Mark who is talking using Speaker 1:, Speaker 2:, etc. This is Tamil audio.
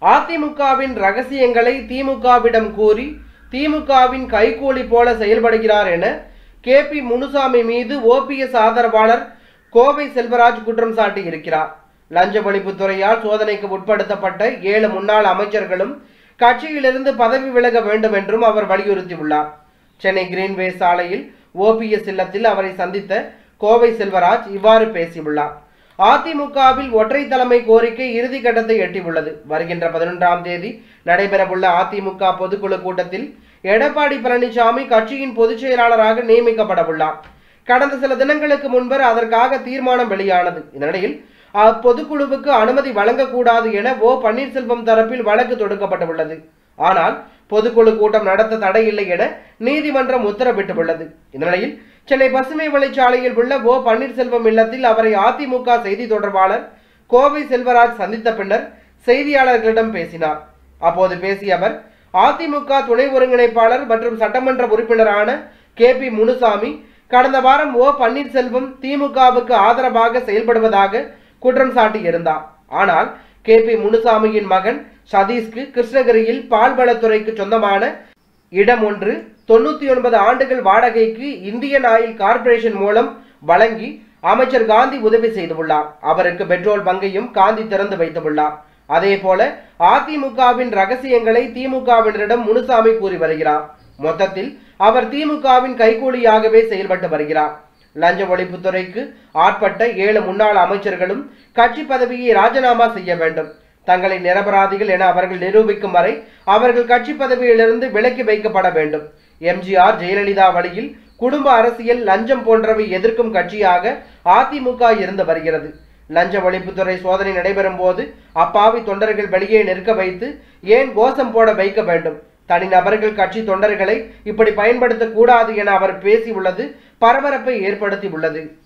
Speaker 1: அதிமுகவின் ரகசியங்களை திமுகவிடம் கூறி திமுகவின் கைகூலி போல செயல்படுகிறார் என கே பி முனுசாமி மீது ஓபிஎஸ் ஆதரவாளர் கோவை செல்வராஜ் குற்றம் சாட்டியிருக்கிறார் லஞ்ச ஒழிப்புத்துறையால் சோதனைக்கு உட்படுத்தப்பட்ட ஏழு முன்னாள் அமைச்சர்களும் கட்சியிலிருந்து பதவி விலக வேண்டும் என்றும் அவர் வலியுறுத்தியுள்ளார் சென்னை கிரீன்வே சாலையில் ஓபிஎஸ் இல்லத்தில் அவரை சந்தித்த கோவை செல்வராஜ் இவ்வாறு பேசியுள்ளார் அதிமுகவில் ஒற்றை தலைமை கோரிக்கை இறுதி கட்டத்தை எட்டியுள்ளது வருகின்ற பதினொன்றாம் தேதி நடைபெறவுள்ள அதிமுக பொதுக்குழு கூட்டத்தில் எடப்பாடி பழனிசாமி கட்சியின் பொதுச் செயலாளராக நியமிக்கப்படவுள்ளார் கடந்த சில தினங்களுக்கு முன்பர் அதற்காக தீர்மானம் வெளியானது இந்நிலையில் அப்பொதுக்குழுவுக்கு அனுமதி வழங்கக்கூடாது என ஓ பன்னீர்செல்வம் தரப்பில் வழக்கு தொடுக்கப்பட்டுள்ளது ஆனால் பொதுக்குழு கூட்டம் நடத்த தடை இல்லை என நீதிமன்றம் உத்தரவிட்டுள்ளது இந்நிலையில் சென்னை பசுமை வழிச்சாலையில் உள்ள ஓ பன்னீர்செல்வம் இல்லத்தில் அவரை அதிமுக செய்தி தொடர்பாளர் கோவை செல்வராஜ் சந்தித்த பின்னர் செய்தியாளர்களிடம் பேசினார் அப்போது பேசிய அவர் அதிமுக துணை ஒருங்கிணைப்பாளர் மற்றும் சட்டமன்ற உறுப்பினரான கே பி முனுசாமி கடந்த வாரம் ஓ பன்னீர்செல்வம் திமுகவுக்கு ஆதரவாக செயல்படுவதாக குற்றம் சாட்டியிருந்தார் ஆனால் கே பி முனுசாமியின் மகன் சதீஷ்க்கு கிருஷ்ணகிரியில் பால்வளத்துறைக்கு சொந்தமான இடம் ஒன்று தொண்ணூத்தி ஒன்பது ஆண்டுகள் வாடகைக்கு இந்தியன் ஆயில் கார்ப்பரேஷன் மூலம் வழங்கி அமைச்சர் காந்தி உதவி செய்துள்ளார் அவருக்கு பெட்ரோல் பங்கையும் காந்தி திறந்து வைத்துள்ளார் அதே போல அதிமுகவின் ரகசியங்களை திமுகவினரிடம் முனுசாமி கூறி வருகிறார் மொத்தத்தில் அவர் திமுகவின் கைகூலியாகவே செயல்பட்டு வருகிறார் லஞ்ச ஒழிப்புத்துறைக்கு ஆட்பட்ட ஏழு முன்னாள் அமைச்சர்களும் கட்சி பதவியை ராஜினாமா செய்ய வேண்டும் தங்களை நிரபராதிகள் என அவர்கள் நிரூபிக்கும் வரை அவர்கள் கட்சி பதவியிலிருந்து விலக்கி வைக்கப்பட வேண்டும் எம்ஜிஆர் ஜெயலலிதா வழியில் குடும்ப அரசியல் லஞ்சம் போன்றவை எதிர்க்கும் கட்சியாக அதிமுக இருந்து வருகிறது லஞ்ச ஒழிப்புத்துறை சோதனை நடைபெறும் போது அப்பாவி தொண்டர்கள் வெளியே நிற்க வைத்து ஏன் கோஷம் போட வைக்க வேண்டும் தனிநபர்கள் கட்சி தொண்டர்களை இப்படி பயன்படுத்தக்கூடாது என அவர் பேசியுள்ளது பரபரப்பை ஏற்படுத்தி உள்ளது